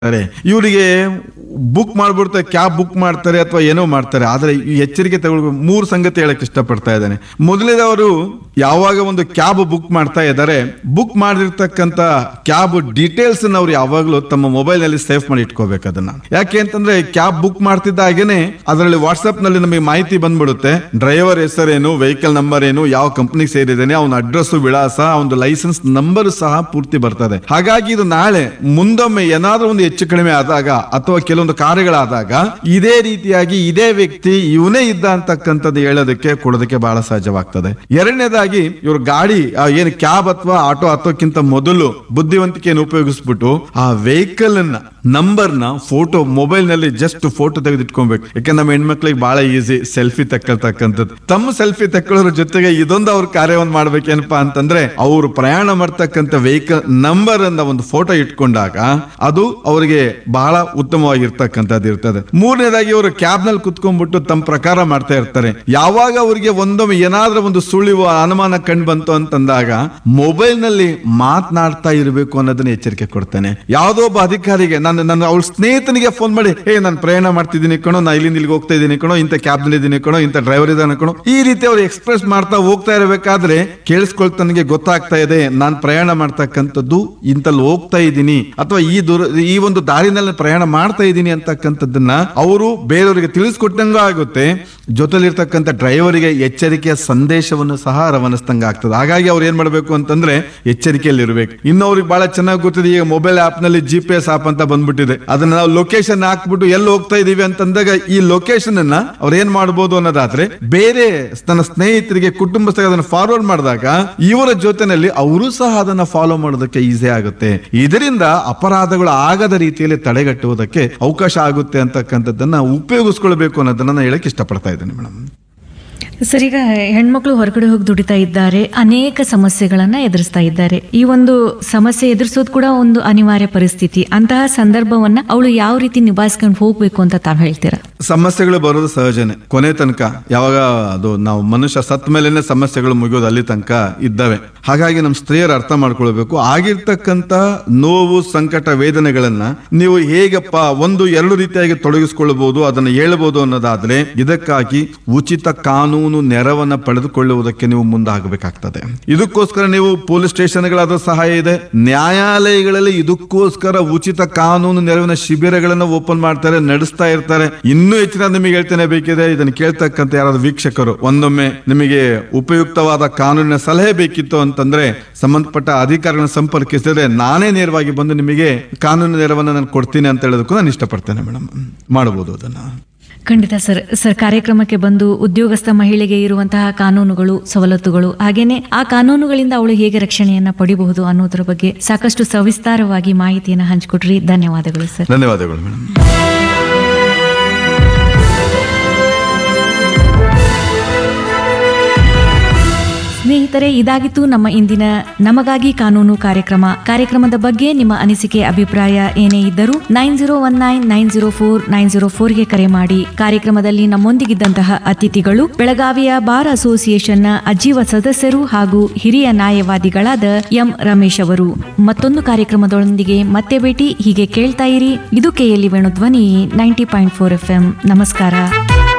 ಮಾಡ್ತಾರೆ ಇವರಿಗೆ ಬುಕ್ ಮಾಡ್ಬಿಡ್ತಾರೆ ಕ್ಯಾಬ್ ಬುಕ್ ಮಾಡ್ತಾರೆ ಅಥವಾ ಏನೋ ಮಾಡ್ತಾರೆ ಆದ್ರೆ ಈ ಎಚ್ಚರಿಕೆ ತಗೊಳ್ಬೇಕು ಮೂರು ಸಂಗತಿ ಹೇಳಕ್ ಇಷ್ಟಪಡ್ತಾ ಇದ್ದಾನೆ ಮೊದಲನೇದವರು ಯಾವಾಗ ಒಂದು ಕ್ಯಾಬ್ ಬುಕ್ ಮಾಡ್ತಾ ಇದ್ದಾರೆ ಬುಕ್ ಮಾಡಿರ್ತಕ್ಕಂತ ಕ್ಯಾಬ್ ಡೀಟೇಲ್ಸ್ ಅವ್ರು ಯಾವಾಗಲೂ ತಮ್ಮ ಮೊಬೈಲ್ ನಲ್ಲಿ ಸೇವ್ ಮಾಡಿ ಇಟ್ಕೋಬೇಕು ಅದನ್ನ ಯಾಕೆ ಅಂತಂದ್ರೆ ಕ್ಯಾಬ್ ಬುಕ್ ಮಾಡ್ತಿದ್ದ ಹಾಗೇನೆ ಅದರಲ್ಲಿ ವಾಟ್ಸ್ಆಪ್ ನಲ್ಲಿ ನಮಗೆ ಮಾಹಿತಿ ಬಂದ್ಬಿಡುತ್ತೆ ಡ್ರೈವರ್ ಹೆಸರೇನು ವೆಹಿಕಲ್ ನಂಬರ್ ಏನು ಯಾವ ಕಂಪನಿಗೆ ಸೇರಿದ್ದೇನೆ ಅವನ ಅಡ್ರೆಸ್ ವಿಳಾಸ ಅವನ ಲೈಸೆನ್ಸ್ ನಂಬರ್ ಸಹ ಪೂರ್ತಿ ಬರ್ತದೆ ಹಾಗಾಗಿ ಇದು ನಾಳೆ ಮುಂದೊಮ್ಮೆ ಏನಾದ್ರೂ ಒಂದು ಹೆಚ್ಚು ಕಡಿಮೆ ಆದಾಗ ಅಥವಾ ಕೆಲವೊಂದು ಕಾರ್ಯಗಳಾದಾಗ ಇದೇ ರೀತಿಯಾಗಿ ಇದೇ ವ್ಯಕ್ತಿ ಇವನೇ ಇದ್ದ ಅಂತಕ್ಕಂಥದ್ದು ಹೇಳೋದಕ್ಕೆ ಕೊಡೋದಕ್ಕೆ ಬಹಳ ಸಹಜವಾಗ್ತದೆ ಎರಡನೇದಾಗಿ ಇವ್ರ ಗಾಡಿ ಆ ಏನು ಕ್ಯಾಬ್ ಅಥವಾ ಆಟೋ ಹತ್ತೋಕ್ಕಿಂತ ಮೊದಲು ಬುದ್ಧಿವಂತಿಕೆಯನ್ನು ಉಪಯೋಗಿಸ್ಬಿಟ್ಟು ಆ ವೆಹಿಕಲ್ ಅನ್ನ ನಂಬರ್ ನ ಫೋಟೋ ಮೊಬೈಲ್ ನಲ್ಲಿ ಜಸ್ಟ್ ಫೋಟೋ ತೆಗೆದಿಟ್ಕೊಬೇಕು ಯಾಕಂದ್ರೆ ನಮ್ಮ ಹೆಣ್ಮಕ್ಳಿಗೆ ಬಹಳ ಈಸಿ ಸೆಲ್ಫಿ ತಕ್ಕಳ್ತಕ್ಕಂಥದ್ದು ತಮ್ಮ ಸೆಲ್ಫಿ ತಕ್ಕೊಳ್ಳೋದ್ರ ಜೊತೆಗೆ ಇದೊಂದು ಅವ್ರ ಕಾರ್ಯವನ್ನು ಮಾಡ್ಬೇಕೇನಪ್ಪಾ ಅಂತಂದ್ರೆ ಅವರು ಪ್ರಯಾಣ ಮಾಡ್ತಕ್ಕಂಥ ವೆಹಿಕಲ್ ನಂಬರ್ ಅನ್ನ ಒಂದು ಫೋಟೋ ಇಟ್ಕೊಂಡಾಗ ಅದು ಅವರಿಗೆ ಬಹಳ ಉತ್ತಮವಾಗಿರ್ತಕ್ಕಂಥದ್ದು ಇರ್ತದೆ ಮೂರನೇದಾಗಿ ಅವರು ಕ್ಯಾಬ್ ನಲ್ಲಿ ಕುತ್ಕೊಂಡ್ಬಿಟ್ಟು ತಮ್ಮ ಪ್ರಕಾರ ಮಾಡ್ತಾ ಇರ್ತಾರೆ ಯಾವಾಗ ಅವರಿಗೆ ಒಂದೊಮ್ಮೆ ಏನಾದ್ರೂ ಒಂದು ಸುಳಿವು ಅನುಮಾನ ಕಂಡು ಬಂತು ಅಂತಂದಾಗ ಮೊಬೈಲ್ ನಲ್ಲಿ ಮಾತನಾಡ್ತಾ ಇರಬೇಕು ಅನ್ನೋದನ್ನ ಎಚ್ಚರಿಕೆ ಕೊಡ್ತೇನೆ ಯಾವುದೋ ಒಬ್ಬ ಅಧಿಕಾರಿಗೆ ನಾನು ನನ್ನ ಅವಳ ಸ್ನೇಹಿತನಿಗೆ ಫೋನ್ ಮಾಡಿ ಹೇ ನಾನು ಪ್ರಯಾಣ ಮಾಡ್ತಿದ್ದೀನಿ ಕಣೋ ನಾ ಇಲ್ಲಿಂದ ಇಲ್ಲಿಗೆ ಹೋಗ್ತಾ ಇದ್ದೀನಿ ಕಣೋ ಇಂಥ ಕ್ಯಾಬ್ ನಲ್ಲಿ ಇದ್ದೀನಿ ಕಣೋ ಇಂಥ ಡ್ರೈವರ್ ಇದ್ದಾನೆ ಕಣೋ ಈ ರೀತಿ ಅವ್ರು ಎಕ್ಸ್ಪ್ರೆಸ್ ಮಾಡ್ತಾ ಹೋಗ್ತಾ ಇರಬೇಕಾದ್ರೆ ಕೇಳಿಸ್ಕೊಳ್ತನಿಗೆ ಗೊತ್ತಾಗ್ತಾ ಇದೆ ನಾನು ಪ್ರಯಾಣ ಮಾಡ್ತಕ್ಕಂಥದ್ದು ಇಂತಲ್ಲಿ ಹೋಗ್ತಾ ಇದ್ದೀನಿ ಅಥವಾ ಈ ದೂರ ಈ ಒಂದು ದಾರಿನಲ್ಲಿ ಪ್ರಯಾಣ ಮಾಡ್ತಾ ಇದ್ದೀನಿ ಅಂತಕ್ಕಂಥದ್ದನ್ನ ಅವರು ಬೇರೆಯವರಿಗೆ ತಿಳಿಸ್ಕೊಟ್ಟಂಗ ಆಗುತ್ತೆ ಜೊತೆಲಿರ್ತಕ್ಕಂಥ ಡ್ರೈವರಿಗೆ ಎಚ್ಚರಿಕೆಯ ಸಂದೇಶವನ್ನು ಸಹ ರವಾನಿಸ್ದಂಗ ಆಗ್ತದೆ ಹಾಗಾಗಿ ಅವ್ರು ಏನ್ ಮಾಡ್ಬೇಕು ಅಂತಂದ್ರೆ ಎಚ್ಚರಿಕೆಯಲ್ಲಿ ಇರಬೇಕು ಇನ್ನು ಅವ್ರಿಗೆ ಬಹಳ ಚೆನ್ನಾಗಿ ಗೊತ್ತಿದೆ ಈಗ ಮೊಬೈಲ್ ಆಪ್ ನಲ್ಲಿ ಜಿ ಪಿ ಎಸ್ ಆಪ್ ಅಂತ ಬಂದ್ಬಿಟ್ಟಿದೆ ಅದನ್ನ ನಾವು ಲೊಕೇಶನ್ ಹಾಕ್ಬಿಟ್ಟು ಎಲ್ಲಿ ಹೋಗ್ತಾ ಇದೀವಿ ಅಂತಂದಾಗ ಈ ಲೊಕೇಶನ್ ಅನ್ನ ಅವ್ರು ಏನ್ ಮಾಡ್ಬೋದು ಅನ್ನೋದಾದ್ರೆ ಬೇರೆ ತನ್ನ ಸ್ನೇಹಿತರಿಗೆ ಕುಟುಂಬಸ್ಥರಿಗೆ ಅದನ್ನ ಫಾರ್ವರ್ಡ್ ಮಾಡಿದಾಗ ಇವರ ಜೊತೆನಲ್ಲಿ ಅವರು ಸಹ ಅದನ್ನ ಫಾಲೋ ಮಾಡೋದಕ್ಕೆ ಈಸಿ ಆಗುತ್ತೆ ಇದರಿಂದ ಅಪರಾಧಗಳು ಆಗದ ರೀತಿಯಲ್ಲಿ ತಡೆಗಟ್ಟುವುದಕ್ಕೆ ಅವಕಾಶ ಆಗುತ್ತೆ ಅಂತಕ್ಕಂಥದ್ದನ್ನ ಉಪಯೋಗಿಸ್ಕೊಳ್ಬೇಕು ಅನ್ನೋದನ್ನ ನಾನು ಹೇಳಕ್ ಇಷ್ಟಪಡ್ತಾ ಇದ್ದೇನೆ ಮೇಡಮ್ ಸರ್ ಈಗ ಹೆಣ್ಮಕ್ಳು ಹೊರಗಡೆ ಹೋಗಿ ದುಡಿತಾ ಇದ್ದಾರೆ ಅನೇಕ ಸಮಸ್ಯೆಗಳನ್ನ ಎದುರಿಸ್ತಾ ಇದ್ದಾರೆ ಈ ಒಂದು ಸಮಸ್ಯೆ ಎದುರಿಸೋದು ಕೂಡ ಒಂದು ಅನಿವಾರ್ಯ ಪರಿಸ್ಥಿತಿ ಅಂತಹ ಸಂದರ್ಭವನ್ನ ಅವಳು ಯಾವ ರೀತಿ ನಿಭಾಯಿಸ್ಕೊಂಡು ಹೋಗ್ಬೇಕು ಅಂತ ತಾವ್ ಹೇಳ್ತೀರಾ ಸಮಸ್ಯೆಗಳು ಬರೋದು ಸಹಜನೆ ಕೊನೆ ತನಕ ಯಾವಾಗ ಅದು ನಾವು ಮನುಷ್ಯ ಸತ್ ಮೇಲೇನೆ ಸಮಸ್ಯೆಗಳು ಮುಗಿಯೋದು ಅಲ್ಲಿ ತನಕ ಇದ್ದಾವೆ ಹಾಗಾಗಿ ನಮ್ಮ ಸ್ತ್ರೀಯರು ಅರ್ಥ ಮಾಡ್ಕೊಳ್ಬೇಕು ಆಗಿರ್ತಕ್ಕಂತ ನೋವು ಸಂಕಟ ವೇದನೆಗಳನ್ನ ನೀವು ಹೇಗಪ್ಪ ಒಂದು ಎರಡು ರೀತಿಯಾಗಿ ತೊಡಗಿಸ್ಕೊಳ್ಬಹುದು ಅದನ್ನ ಹೇಳ್ಬೋದು ಅನ್ನೋದಾದ್ರೆ ಇದಕ್ಕಾಗಿ ಉಚಿತ ಕಾನೂನು ನೆರವನ್ನ ಪಡೆದುಕೊಳ್ಳುವುದಕ್ಕೆ ನೀವು ಮುಂದಾಗಬೇಕಾಗ್ತದೆ ಇದಕ್ಕೋಸ್ಕರ ನೀವು ಪೊಲೀಸ್ ಸ್ಟೇಷನ್ಗಳಾದ ಸಹಾಯ ಇದೆ ನ್ಯಾಯಾಲಯಗಳಲ್ಲಿ ಇದಕ್ಕೋಸ್ಕರ ಉಚಿತ ಕಾನೂನು ನೆರವಿನ ಶಿಬಿರಗಳನ್ನ ಓಪನ್ ಮಾಡ್ತಾರೆ ನಡೆಸ್ತಾ ಇರ್ತಾರೆ ಇನ್ನೂ ಹೆಚ್ಚಿನ ನಿಮಗೆ ಹೇಳ್ತೇನೆ ಬೇಕಿದೆ ಇದನ್ನು ಕೇಳ್ತಕ್ಕಂತ ಯಾರಾದ್ರೂ ವೀಕ್ಷಕರು ಒಂದೊಮ್ಮೆ ನಿಮಗೆ ಉಪಯುಕ್ತವಾದ ಕಾನೂನಿನ ಸಲಹೆ ಬೇಕಿತ್ತು ಅಂತಂದ್ರೆ ಸಂಬಂಧಪಟ್ಟ ಅಧಿಕಾರಿಗಳನ್ನ ಸಂಪರ್ಕಿಸಿದ್ರೆ ನಾನೇ ನೇರವಾಗಿ ಬಂದು ನಿಮಗೆ ಕಾನೂನು ನೆರವನ್ನ ನಾನು ಕೊಡ್ತೀನಿ ಅಂತ ಹೇಳೋದಕ್ಕೂ ನಾನು ಇಷ್ಟಪಡ್ತೇನೆ ಮೇಡಮ್ ಮಾಡಬಹುದು ಅದನ್ನ ಖಂಡಿತ ಸರ್ ಸರ್ ಕಾರ್ಯಕ್ರಮಕ್ಕೆ ಬಂದು ಉದ್ಯೋಗಸ್ಥ ಮಹಿಳೆಗೆ ಇರುವಂತಹ ಕಾನೂನುಗಳು ಸವಲತ್ತುಗಳು ಹಾಗೇನೆ ಆ ಕಾನೂನುಗಳಿಂದ ಅವಳು ಹೇಗೆ ರಕ್ಷಣೆಯನ್ನ ಪಡಿಬಹುದು ಅನ್ನೋದ್ರ ಬಗ್ಗೆ ಸಾಕಷ್ಟು ಸವಿಸ್ತಾರವಾಗಿ ಮಾಹಿತಿಯನ್ನು ಹಂಚಿಕೊಟ್ರಿ ಧನ್ಯವಾದಗಳು ಸರ್ ಧನ್ಯವಾದಗಳು ಮೇಡಮ್ ಸ್ನೇಹಿತರೆ ಇದಾಗಿತ್ತು ನಮ್ಮ ಇಂದಿನ ನಮಗಾಗಿ ಕಾನೂನು ಕಾರ್ಯಕ್ರಮ ಕಾರ್ಯಕ್ರಮದ ಬಗ್ಗೆ ನಿಮ್ಮ ಅನಿಸಿಕೆ ಅಭಿಪ್ರಾಯ ಏನೇ ಇದ್ದರೂ nine zero one nine nine zero four nine zero ಫೋರ್ಗೆ ಕರೆ ಮಾಡಿ ಕಾರ್ಯಕ್ರಮದಲ್ಲಿ ನಮ್ಮೊಂದಿಗಿದ್ದಂತಹ ಅತಿಥಿಗಳು ಬೆಳಗಾವಿಯ ಬಾರ್ ಅಸೋಸಿಯೇಷನ್ನ ಅಜೀವ ಸದಸ್ಯರು ಹಾಗೂ ಹಿರಿಯ ನ್ಯಾಯವಾದಿಗಳಾದ ಎಂ ರಮೇಶ್ ಅವರು ಮತ್ತೊಂದು ಕಾರ್ಯಕ್ರಮದೊಂದಿಗೆ ಮತ್ತೆ ಭೇಟಿ ಹೀಗೆ ಕೇಳ್ತಾ ಇರಿ ಇದು KLE Venu Dhwani ninety point four F M ನಮಸ್ಕಾರ